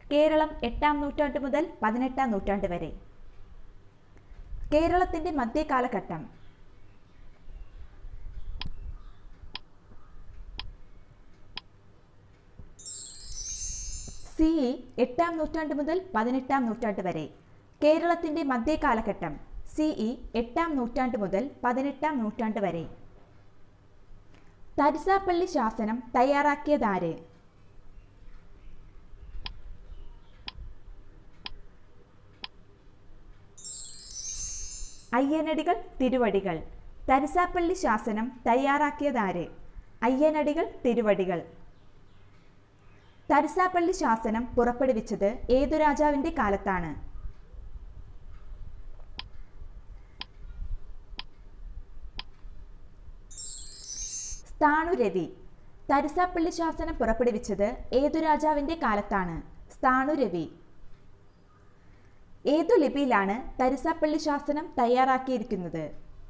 കേരളം എട്ടാം നൂറ്റാണ്ട് മുതൽ പതിനെട്ടാം നൂറ്റാണ്ട് വരെ കേരളത്തിന്റെ മധ്യകാലഘട്ടം സി ഇ എട്ടാം നൂറ്റാണ്ട് മുതൽ പതിനെട്ടാം നൂറ്റാണ്ട് വരെ കേരളത്തിന്റെ മധ്യകാലഘട്ടം സി ഇ എട്ടാം നൂറ്റാണ്ട് മുതൽ പതിനെട്ടാം നൂറ്റാണ്ട് വരെ തരിസാപ്പള്ളി ശാസനം തയ്യാറാക്കിയതാര് അയ്യനടികൾ തിരുവടികൾ തരിസാപ്പള്ളി ശാസനം തയ്യാറാക്കിയതാര് അയ്യനടികൾ തിരുവടികൾ തരിസാപ്പള്ളി ശാസനം പുറപ്പെടുവിച്ചത് ഏതു രാജാവിന്റെ കാലത്താണ് സ്ഥാണുരവി തരിസാപ്പള്ളി ശാസനം പുറപ്പെടുവിച്ചത് ഏതു രാജാവിന്റെ കാലത്താണ് സ്ഥാണുരവി ഏതു ലിപിയിലാണ് തരിസാപ്പള്ളി ശാസനം തയ്യാറാക്കിയിരിക്കുന്നത്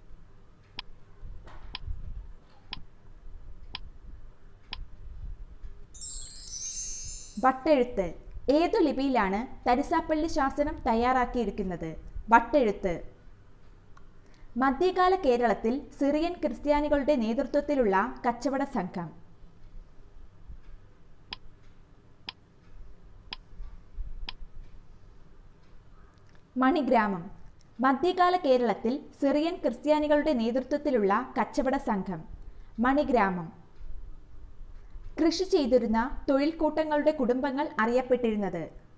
വട്ടെഴുത്ത് ഏതു ലിപിയിലാണ് തരിസാപ്പള്ളി ശാസനം തയ്യാറാക്കിയിരിക്കുന്നത് വട്ടെഴുത്ത് മധ്യകാല കേരളത്തിൽ സിറിയൻ ക്രിസ്ത്യാനികളുടെ നേതൃത്വത്തിലുള്ള കച്ചവട സംഘം മണിഗ്രാമം മധ്യകാല കേരളത്തിൽ സിറിയൻ ക്രിസ്ത്യാനികളുടെ നേതൃത്വത്തിലുള്ള കച്ചവട സംഘം മണിഗ്രാമം കൃഷി ചെയ്തിരുന്ന തൊഴിൽ കൂട്ടങ്ങളുടെ കുടുംബങ്ങൾ അറിയപ്പെട്ടിരുന്നത്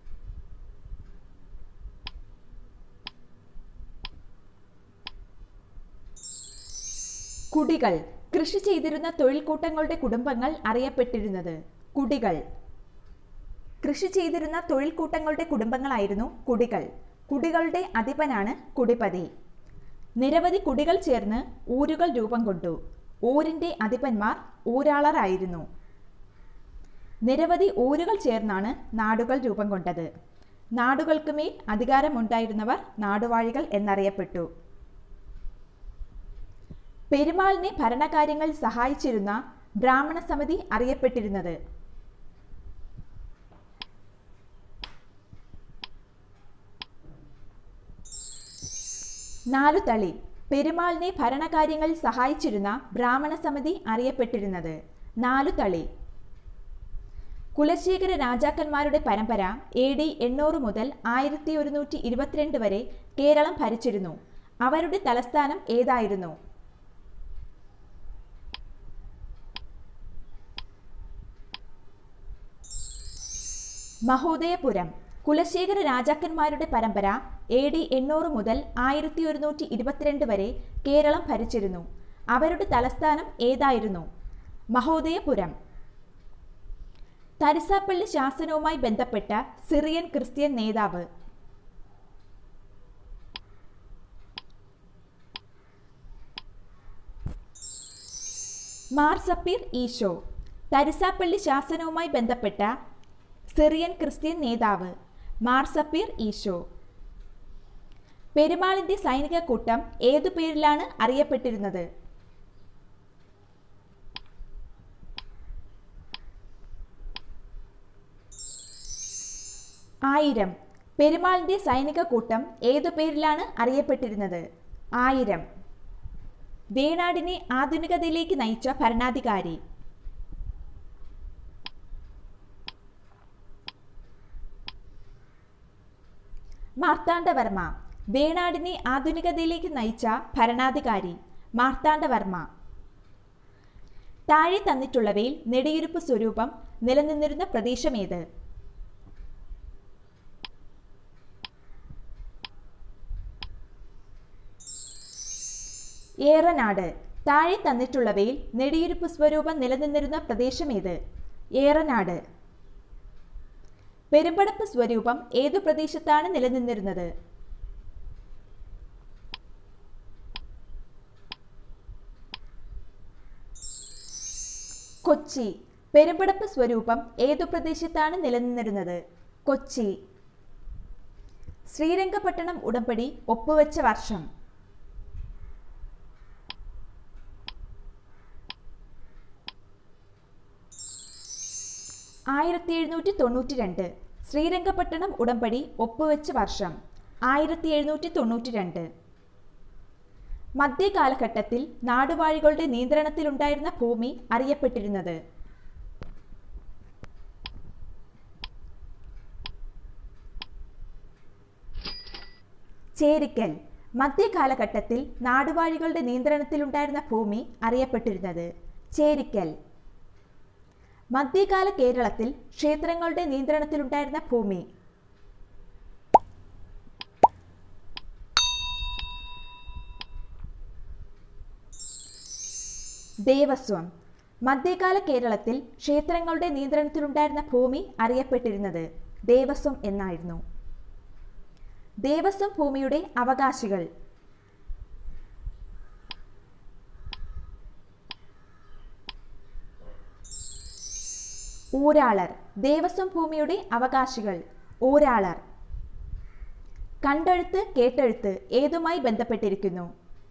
കുടികൾ കൃഷി ചെയ്തിരുന്ന തൊഴിൽ കൂട്ടങ്ങളുടെ കുടുംബങ്ങൾ അറിയപ്പെട്ടിരുന്നത് കുടികൾ കൃഷി ചെയ്തിരുന്ന തൊഴിൽ കൂട്ടങ്ങളുടെ കുടുംബങ്ങളായിരുന്നു കുടികൾ കുടികളുടെ അധിപനാണ് കുടിപതി നിരവധി കുടികൾ ചേർന്ന് ഊരുകൾ രൂപം കൊണ്ടു ഊരിന്റെ അധിപന്മാർ ഊരാളരായിരുന്നു നിരവധി ഊരുകൾ ചേർന്നാണ് നാടുകൾ രൂപം കൊണ്ടത് നാടുകൾക്കുമേൽ അധികാരമുണ്ടായിരുന്നവർ നാടുവാഴികൾ എന്നറിയപ്പെട്ടു പെരുമാളിനെ ഭരണകാര്യങ്ങൾ സഹായിച്ചിരുന്ന ബ്രാഹ്മണ സമിതി അറിയപ്പെട്ടിരുന്നത് നാലുതളി പെരുമാളിനെ ഭരണകാര്യങ്ങൾ സഹായിച്ചിരുന്ന ബ്രാഹ്മണ സമിതി അറിയപ്പെട്ടിരുന്നത് നാലുതളി കുലശേഖര രാജാക്കന്മാരുടെ പരമ്പര എ ഡി എണ്ണൂറ് മുതൽ ആയിരത്തി ഒരുന്നൂറ്റി ഇരുപത്തിരണ്ട് വരെ കേരളം ഭരിച്ചിരുന്നു അവരുടെ തലസ്ഥാനം ഏതായിരുന്നു മഹോദയപുരം കുലശേഖര രാജാക്കന്മാരുടെ പരമ്പര എ ഡി എണ്ണൂറ് മുതൽ ആയിരത്തി ഒരുന്നൂറ്റി ഇരുപത്തിരണ്ട് വരെ കേരളം ഭരിച്ചിരുന്നു അവരുടെ തലസ്ഥാനം ഏതായിരുന്നു മഹോദയപുരം തരിസാപ്പള്ളി ശാസനവുമായി ബന്ധപ്പെട്ട സിറിയൻ ക്രിസ്ത്യൻ നേതാവ് മാർസപ്പീർ ഈശോ തരിസാപ്പള്ളി ശാസനവുമായി ബന്ധപ്പെട്ട സിറിയൻ ക്രിസ്ത്യൻ നേതാവ് മാർസപ്പീർ ഈശോ പെരുമാളിന്റെ സൈനിക കൂട്ടം ഏതു പേരിലാണ് അറിയപ്പെട്ടിരുന്നത് ആയിരം പെരുമാളിന്റെ സൈനിക കൂട്ടം ഏതു പേരിലാണ് അറിയപ്പെട്ടിരുന്നത് ആയിരം വേണാടിനെ ആധുനികതയിലേക്ക് നയിച്ച ഭരണാധികാരി മാർത്താണ്ഡവർമ്മ വേണാടിനെ ആധുനികതയിലേക്ക് നയിച്ച ഭരണാധികാരി മാർത്താണ്ഡവർമ്മ താഴെ തന്നിട്ടുള്ളവയിൽ നെടിയിരുപ്പ് സ്വരൂപം നിലനിന്നിരുന്ന പ്രദേശമേത് ഏറനാട് താഴെ തന്നിട്ടുള്ളവയിൽ നെടിയിരുപ്പ് സ്വരൂപം നിലനിന്നിരുന്ന പ്രദേശമേത് ഏറനാട് പെരുമ്പടപ്പ് സ്വരൂപം ഏതു പ്രദേശത്താണ് നിലനിന്നിരുന്നത് കൊച്ചി പെരുമ്പടപ്പ് സ്വരൂപം ഏതു പ്രദേശത്താണ് നിലനിന്നിരുന്നത് കൊച്ചി ശ്രീരംഗപട്ടണം ഉടമ്പടി ഒപ്പുവെച്ച വർഷം ആയിരത്തി എഴുന്നൂറ്റി തൊണ്ണൂറ്റി രണ്ട് ശ്രീരംഗപട്ടണം ഉടമ്പടി ഒപ്പുവെച്ച വർഷം ആയിരത്തി എഴുന്നൂറ്റി തൊണ്ണൂറ്റി രണ്ട് മധ്യകാലഘട്ടത്തിൽ നാടുവാഴികളുടെ നിയന്ത്രണത്തിലുണ്ടായിരുന്ന ഭൂമി അറിയപ്പെട്ടിരുന്നത് ചേരിക്കൽ മധ്യകാലഘട്ടത്തിൽ നാടുവാഴികളുടെ നിയന്ത്രണത്തിലുണ്ടായിരുന്ന ഭൂമി അറിയപ്പെട്ടിരുന്നത് ചേരിക്കൽ മധ്യകാല കേരളത്തിൽ ക്ഷേത്രങ്ങളുടെ നിയന്ത്രണത്തിലുണ്ടായിരുന്ന ഭൂമി ദേവസ്വം മധ്യകാല കേരളത്തിൽ ക്ഷേത്രങ്ങളുടെ നിയന്ത്രണത്തിലുണ്ടായിരുന്ന ഭൂമി അറിയപ്പെട്ടിരുന്നത് ദേവസ്വം എന്നായിരുന്നു ദേവസ്വം ഭൂമിയുടെ അവകാശികൾ ഊരാളർ ദേവസ്വം ഭൂമിയുടെ അവകാശികൾ ഊരാളർ കണ്ടെഴുത്ത് കേട്ടെഴുത്ത് ഏതുമായി ബന്ധപ്പെട്ടിരിക്കുന്നു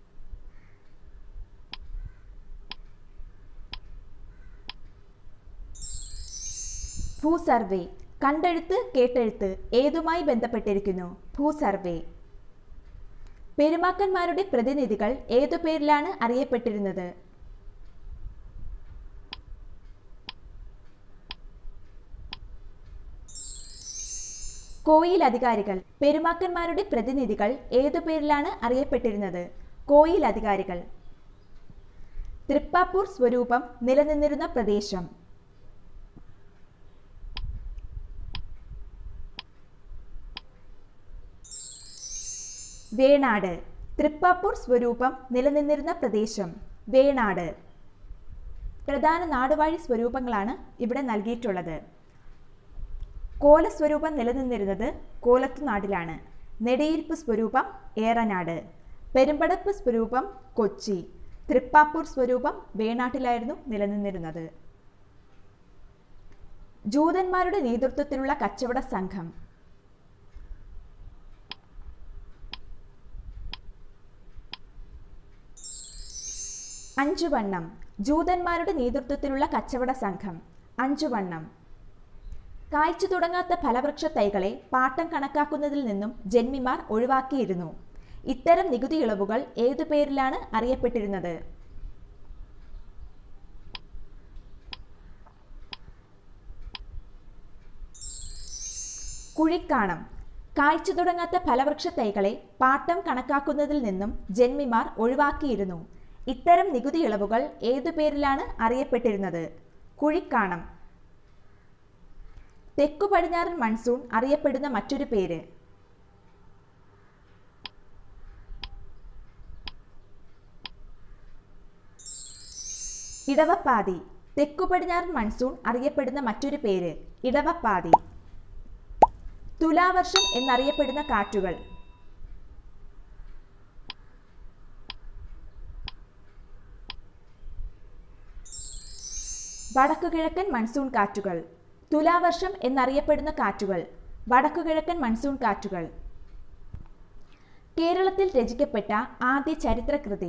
ഭൂസർവേ കണ്ടെഴുത്ത് കേട്ടെഴുത്ത് ഏതുമായി ബന്ധപ്പെട്ടിരിക്കുന്നു ഭൂസർവേ പെരുമാക്കന്മാരുടെ പ്രതിനിധികൾ ഏതു പേരിലാണ് അറിയപ്പെട്ടിരുന്നത് കോയിൽ അധികാരികൾ പെരുമാക്കന്മാരുടെ പ്രതിനിധികൾ ഏതു പേരിലാണ് അറിയപ്പെട്ടിരുന്നത് കോയിൽ അധികാരികൾ തൃപ്പാപ്പൂർ സ്വരൂപം നിലനിന്നിരുന്ന പ്രദേശം വേണാട് തൃപ്പാപ്പൂർ സ്വരൂപം നിലനിന്നിരുന്ന പ്രദേശം വേണാട് പ്രധാന നാടുവാഴി സ്വരൂപങ്ങളാണ് ഇവിടെ നൽകിയിട്ടുള്ളത് കോലസ്വരൂപം നിലനിന്നിരുന്നത് കോലത്തുനാടിലാണ് നെടിയിരിപ്പ് സ്വരൂപം ഏറനാട് പെരുമ്പടപ്പ് സ്വരൂപം കൊച്ചി തൃപ്പാപ്പൂർ സ്വരൂപം വേണാട്ടിലായിരുന്നു നിലനിന്നിരുന്നത് ജൂതന്മാരുടെ നേതൃത്വത്തിലുള്ള കച്ചവട സംഘം അഞ്ചുവണ്ണം ജൂതന്മാരുടെ നേതൃത്വത്തിലുള്ള കച്ചവട സംഘം അഞ്ചുവണ്ണം കായ്ച്ചു തുടങ്ങാത്ത ഫലവൃക്ഷ തൈകളെ പാട്ടം കണക്കാക്കുന്നതിൽ നിന്നും ജന്മിമാർ ഒഴിവാക്കിയിരുന്നു ഇത്തരം നികുതി ഇളവുകൾ ഏതു പേരിലാണ് അറിയപ്പെട്ടിരുന്നത് കുഴിക്കാണം കായ്ച്ചു തുടങ്ങാത്ത ഫലവൃക്ഷ തൈകളെ പാട്ടം കണക്കാക്കുന്നതിൽ നിന്നും ജന്മിമാർ ഒഴിവാക്കിയിരുന്നു ഇത്തരം നികുതി ഇളവുകൾ ഏതു പേരിലാണ് അറിയപ്പെട്ടിരുന്നത് കുഴിക്കാണം തെക്കു പടിഞ്ഞാറൻ മൺസൂൺ അറിയപ്പെടുന്ന മറ്റൊരു പേര് ഇടവപ്പാതി തെക്കു പടിഞ്ഞാറൻ മൺസൂൺ അറിയപ്പെടുന്ന മറ്റൊരു പേര് ഇടവപ്പാതി തുലാവർഷം എന്നറിയപ്പെടുന്ന കാറ്റുകൾ വടക്കുകിഴക്കൻ മൺസൂൺ കാറ്റുകൾ തുലാവർഷം എന്നറിയപ്പെടുന്ന കാറ്റുകൾ വടക്കുകിഴക്കൻ മൺസൂൺ കാറ്റുകൾ കേരളത്തിൽ രചിക്കപ്പെട്ട ആദ്യ ചരിത്രകൃതി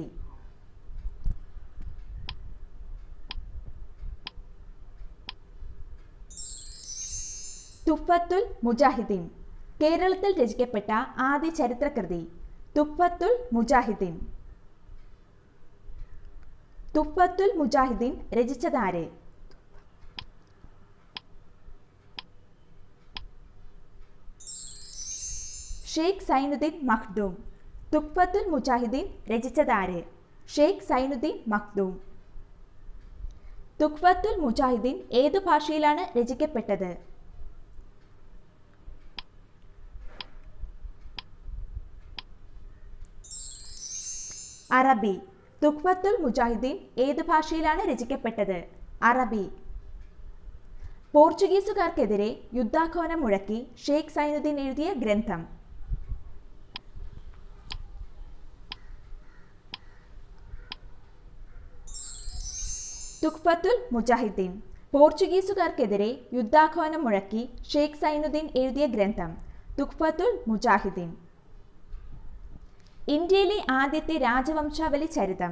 തുഫത്തുൽ മുജാഹിദീൻ കേരളത്തിൽ രചിക്കപ്പെട്ട ആദ്യ ചരിത്രകൃതി തുഫത്തുൽ മുജാഹിദീൻ തുഫത്തുൽ മുജാഹിദീൻ രചിച്ചതാര് ഷെയ്ഖ് സൈനുദ്ദീൻ മഖ്ദൂം തുഫത്തുൽ മുജാഹിദീൻ രചിച്ചതാര് ഷെയ്ഖ് സൈനുദ്ദീൻ മഖ്ദൂം തുഖ്ഫത്തുൽ മുജാഹിദീൻ ഏതു ഭാഷയിലാണ് രചിക്കപ്പെട്ടത് അറബി തുഖ്ഫത്തുൽ മുജാഹിദീൻ ഏതു ഭാഷയിലാണ് രചിക്കപ്പെട്ടത് അറബി പോർച്ചുഗീസുകാർക്കെതിരെ യുദ്ധാഹ്വാനം മുഴക്കി ഷെയ്ഖ് സൈനുദ്ദീൻ എഴുതിയ ഗ്രന്ഥം തുഖ്ഫത്തുൽ മുജാഹിദ്ദീൻ പോർച്ചുഗീസുകാർക്കെതിരെ യുദ്ധാഹ്വാനം മുഴക്കി ഷെയ്ഖ് സൈനുദ്ദീൻ എഴുതിയ ഗ്രന്ഥം തുഖ്ഫത്തുൽ മുജാഹിദ്ദീൻ ഇന്ത്യയിലെ ആദ്യത്തെ രാജവംശാവലി ചരിതം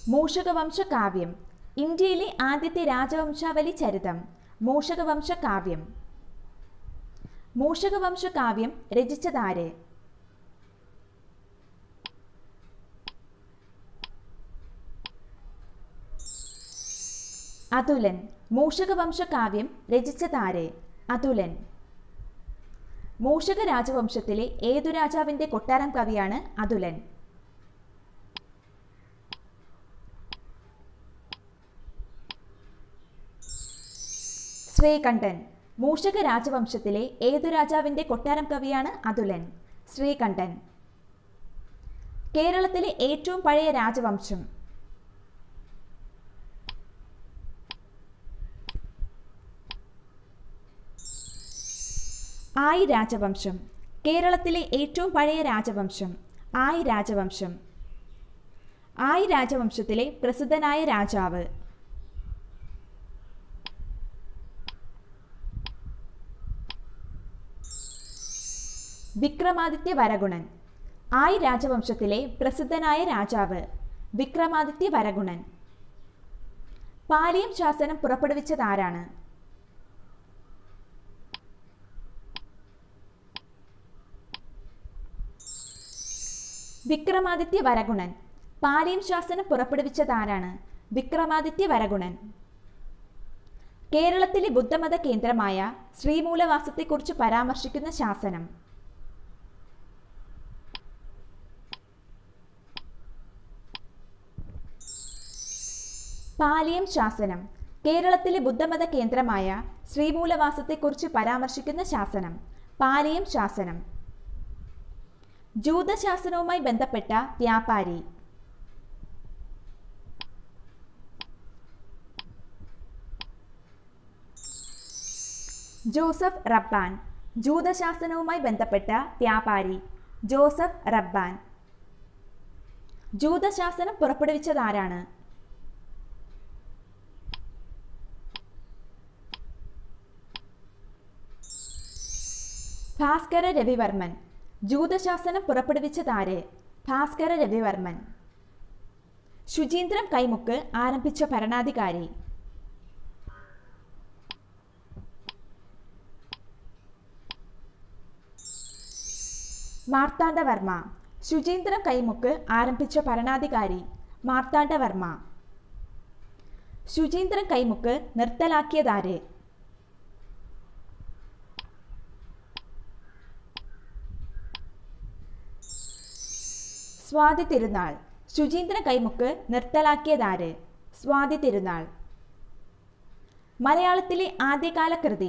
മൂഷകവംശ കാവ്യം ഇന്ത്യയിലെ ആദ്യത്തെ രാജവംശാവലി ചരിതം മൂഷകവംശ കാവ്യം മൂഷകവംശ കാവ്യം രചിച്ചതാര് അതുലൻ മൂഷകവംശ കാവ്യം രചിച്ചതാര് അതുലൻ മൂഷക രാജവംശത്തിലെ ഏതു രാജാവിന്റെ കൊട്ടാരം കവിയാണ് അതുലൻ ശ്രീകണ്ഠൻ മൂഷക രാജവംശത്തിലെ ഏതു രാജാവിന്റെ കൊട്ടാരം കവിയാണ് അതുലൻ ശ്രീകണ്ഠൻ കേരളത്തിലെ ഏറ്റവും പഴയ രാജവംശം ആയി രാജവംശം കേരളത്തിലെ ഏറ്റവും പഴയ രാജവംശം ആയി രാജവംശം ആയി രാജവംശത്തിലെ പ്രസിദ്ധനായ രാജാവ് വിക്രമാദിത്യ വരഗുണൻ ആയി രാജവംശത്തിലെ പ്രസിദ്ധനായ രാജാവ് വിക്രമാദിത്യ വരഗുണൻ പാലിയം ശാസനം പുറപ്പെടുവിച്ചതാരാണ് വിക്രമാദിത്യ വരഗുണൻ പാലിയം ശാസനം പുറപ്പെടുവിച്ചതാരാണ് വിക്രമാദിത്യ വരഗുണൻ കേരളത്തിലെ ബുദ്ധമത കേന്ദ്രമായ ശ്രീമൂലവാസത്തെക്കുറിച്ച് പരാമർശിക്കുന്ന ശാസനം പാലിയം ശാസനം കേരളത്തിലെ ബുദ്ധമത കേന്ദ്രമായ ശ്രീമൂലവാസത്തെക്കുറിച്ച് പരാമർശിക്കുന്ന ശാസനം പാലിയം ശാസനം ജൂതശാസനവുമായി ബന്ധപ്പെട്ട വ്യാപാരി ജോസഫ് റബ്ബാൻ ജൂതശാസനവുമായി ബന്ധപ്പെട്ട വ്യാപാരി ജോസഫ് റബ്ബാൻ ജൂതശാസനം പുറപ്പെടുവിച്ചതാരാണ് ഭാസ്കര രവിവർമ്മൻ ജൂതശാസനം പുറപ്പെടുവിച്ചതാര് ഭാസ്കര രവിവർമ്മൻ ശുചീന്ദ്രം കൈമുക്ക് ആരംഭിച്ച ഭരണാധികാരി മാർത്താണ്ഡവർമ്മ ശുചീന്ദ്രം കൈമുക്ക് ആരംഭിച്ച ഭരണാധികാരി മാർത്താണ്ഡവർമ്മ ശുചീന്ദ്രം കൈമുക്ക് നിർത്തലാക്കിയതാര് സ്വാതി തിരുനാൾ ശുചീന്ദ്ര കൈമുക്ക് നിർത്തലാക്കിയതാര് സ്വാതി തിരുനാൾ മലയാളത്തിലെ ആദ്യകാല കൃതി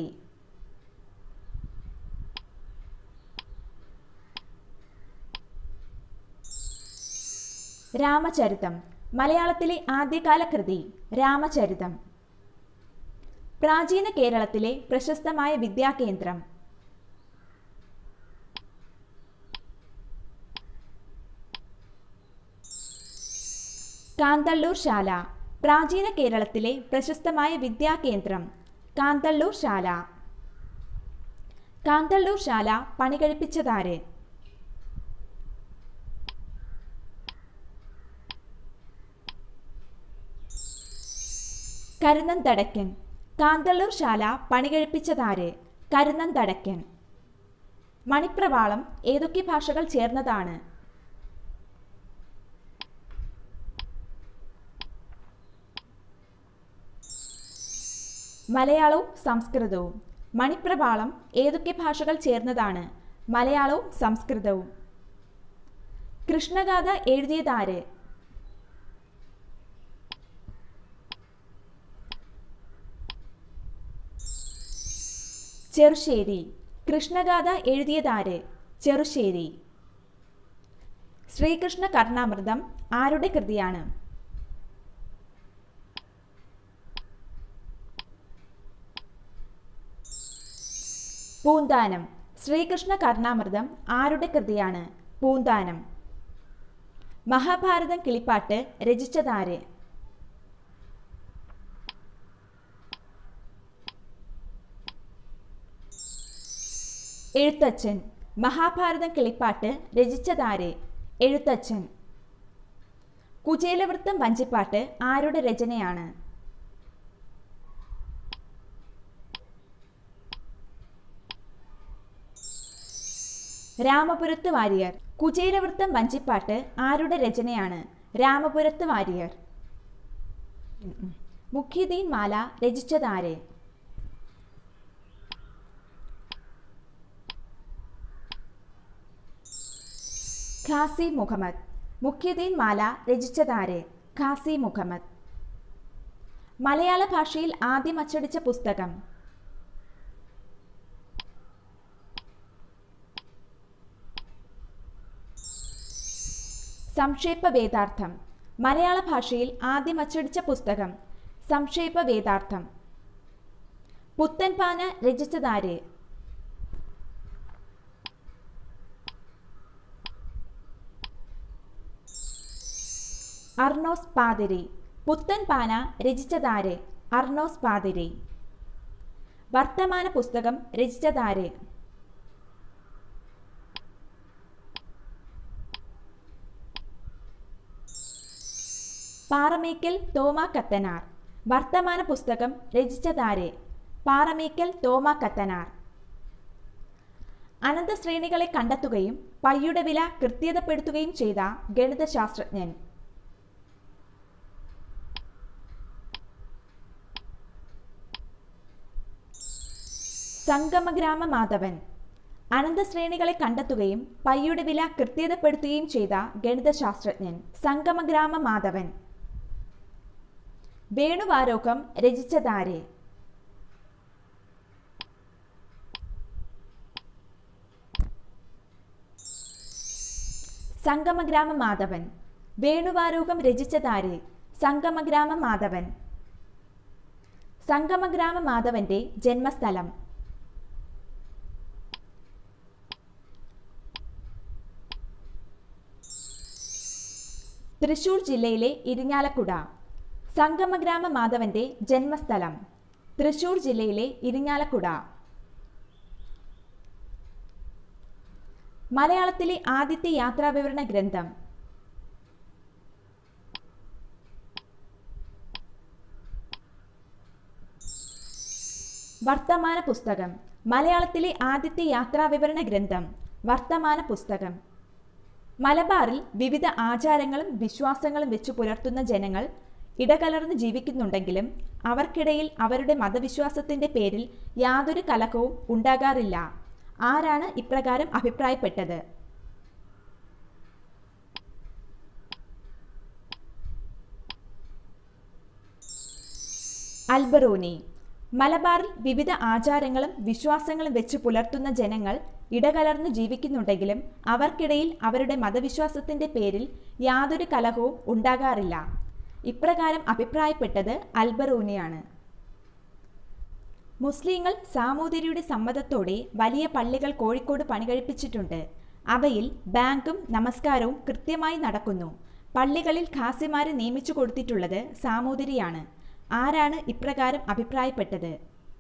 രാമചരിതം മലയാളത്തിലെ ആദ്യകാല കൃതി രാമചരിതം പ്രാചീന കേരളത്തിലെ പ്രശസ്തമായ വിദ്യാകേന്ദ്രം കാന്തള്ളൂർ ശാല പ്രാചീന കേരളത്തിലെ പ്രശസ്തമായ വിദ്യാകേന്ദ്രം കാന്തള്ളൂർ ശാല കാന്തള്ളൂർ ശാല പണികഴിപ്പിച്ചതാര് കരുന്നന്തടക്കൻ കാന്തള്ളൂർ ശാല പണികഴിപ്പിച്ചതാര് കരുന്നന്തടക്കൻ മണിപ്രവാളം ഏതൊക്കെ ഭാഷകൾ ചേർന്നതാണ് മലയാളവും സംസ്കൃതവും മണിപ്രവാളം ഏതൊക്കെ ഭാഷകൾ ചേർന്നതാണ് മലയാളവും സംസ്കൃതവും കൃഷ്ണഗാഥ എഴുതിയതാര് ചെറുശ്ശേരി കൃഷ്ണഗാഥ എഴുതിയതാര് ചെറുശ്ശേരി ശ്രീകൃഷ്ണ കർണാമൃതം ആരുടെ കൃതിയാണ് പൂന്താനം ശ്രീകൃഷ്ണ കർണാമൃതം ആരുടെ കൃതിയാണ് പൂന്താനം മഹാഭാരതം കിളിപ്പാട്ട് രചിച്ചതാര് എഴുത്തച്ഛൻ മഹാഭാരതം കിളിപ്പാട്ട് രചിച്ചതാര് എഴുത്തച്ഛൻ കുചേലവൃത്തം വഞ്ചിപ്പാട്ട് ആരുടെ രചനയാണ് രാമപുരത്ത് വാരിയർ കുചേലവൃത്തം വഞ്ചിപ്പാട്ട് ആരുടെ രചനയാണ് രാമപുരത്ത് വാരിയർ മുഖ്യദീൻ മാല രചിച്ചതാരെ ഖാസി മുഹമ്മദ് മുഖ്യദീൻ മാല രചിച്ചതാരെ ഖാസി മുഹമ്മദ് മലയാള ഭാഷയിൽ ആദ്യം അച്ചടിച്ച പുസ്തകം സംക്ഷേപ വേദാർത്ഥം മലയാള ഭാഷയിൽ ആദ്യം അച്ചടിച്ച പുസ്തകം സംക്ഷേപ വേദാർത്ഥം പുത്തൻപാന രചിച്ചതാര് അർണോസ് പാതിരി പുത്തൻപാന രചിച്ചതാര് അർണോസ് പാതിരി വർത്തമാന പുസ്തകം രചിച്ചതാര് പാറമേക്കൽ തോമ കത്തനാർ വർത്തമാന പുസ്തകം രചിച്ചതാരെ പാറമേക്കൽ തോമ കത്തനാർ അനന്തശ്രേണികളെ കണ്ടെത്തുകയും പയ്യുടെ വില കൃത്യതപ്പെടുത്തുകയും ചെയ്ത ഗണിതശാസ്ത്രജ്ഞൻ സംഗമഗ്രാമ മാധവൻ അനന്തശ്രേണികളെ കണ്ടെത്തുകയും പയ്യുടെ വില കൃത്യതപ്പെടുത്തുകയും ചെയ്ത ഗണിതശാസ്ത്രജ്ഞൻ സംഗമഗ്രാമ മാധവൻ വേണുവാരോഹം രചിച്ചതാരെ സംഗമഗ്രാമ മാധവൻ വേണുവാരോഹം രചിച്ചതാരെ സംഗമഗ്രാമ മാധവൻ സംഗമഗ്രാമ മാധവന്റെ ജന്മസ്ഥലം തൃശൂർ ജില്ലയിലെ ഇരിഞ്ഞാലക്കുട സംഗമഗ്രാമ മാധവന്റെ ജന്മസ്ഥലം തൃശൂർ ജില്ലയിലെ ഇരിഞ്ഞാലക്കുട മലയാളത്തിലെ ആദ്യത്തെ യാത്രാവിവരണ ഗ്രന്ഥം വർത്തമാന പുസ്തകം മലയാളത്തിലെ ആദ്യത്തെ യാത്രാവിവരണ ഗ്രന്ഥം വർത്തമാന പുസ്തകം മലബാറിൽ വിവിധ ആചാരങ്ങളും വിശ്വാസങ്ങളും വെച്ചു പുലർത്തുന്ന ജനങ്ങൾ ഇടകലർന്ന് ജീവിക്കുന്നുണ്ടെങ്കിലും അവർക്കിടയിൽ അവരുടെ മതവിശ്വാസത്തിന്റെ പേരിൽ യാതൊരു കലഹവും ഉണ്ടാകാറില്ല ആരാണ് ഇപ്രകാരം അഭിപ്രായപ്പെട്ടത് അൽബറൂനി മലബാറിൽ വിവിധ ആചാരങ്ങളും വിശ്വാസങ്ങളും വെച്ച് പുലർത്തുന്ന ജനങ്ങൾ ഇടകലർന്ന് ജീവിക്കുന്നുണ്ടെങ്കിലും അവർക്കിടയിൽ അവരുടെ മതവിശ്വാസത്തിന്റെ പേരിൽ യാതൊരു കലഹവും ഉണ്ടാകാറില്ല ഇപ്രകാരം അഭിപ്രായപ്പെട്ടത് അൽബറൂനിയാണ് മുസ്ലിങ്ങൾ സാമൂതിരിയുടെ സമ്മതത്തോടെ വലിയ പള്ളികൾ കോഴിക്കോട് പണികഴിപ്പിച്ചിട്ടുണ്ട് അവയിൽ ബാങ്കും നമസ്കാരവും കൃത്യമായി നടക്കുന്നു പള്ളികളിൽ ഖാസിമാരെ നിയമിച്ചു കൊടുത്തിട്ടുള്ളത് സാമൂതിരിയാണ് ആരാണ് ഇപ്രകാരം അഭിപ്രായപ്പെട്ടത്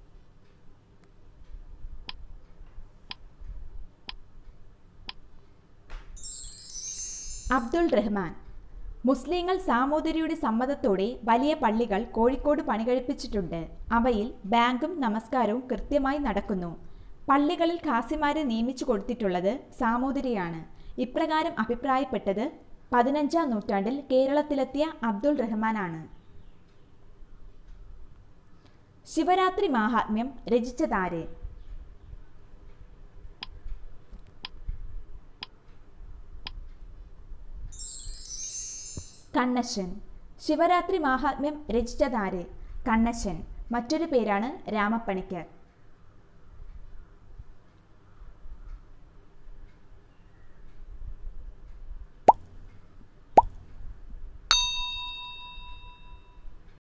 അബ്ദുൾ റഹ്മാൻ മുസ്ലിങ്ങൾ സാമൂതിരിയുടെ സമ്മതത്തോടെ വലിയ പള്ളികൾ കോഴിക്കോട് പണികഴിപ്പിച്ചിട്ടുണ്ട് അവയിൽ ബാങ്കും നമസ്കാരവും കൃത്യമായി നടക്കുന്നു പള്ളികളിൽ ഖാസിമാരെ നിയമിച്ചു കൊടുത്തിട്ടുള്ളത് സാമൂതിരിയാണ് ഇപ്രകാരം അഭിപ്രായപ്പെട്ടത് പതിനഞ്ചാം നൂറ്റാണ്ടിൽ കേരളത്തിലെത്തിയ അബ്ദുൾ റഹ്മാനാണ് ശിവരാത്രി മാഹാത്മ്യം രചിച്ചതാര് കണ്ണശൻ ശിവരാത്രി മാഹാത്മ്യം രചിച്ചതാര് കണ്ണശൻ മറ്റൊരു പേരാണ് രാമപ്പണിക്കർ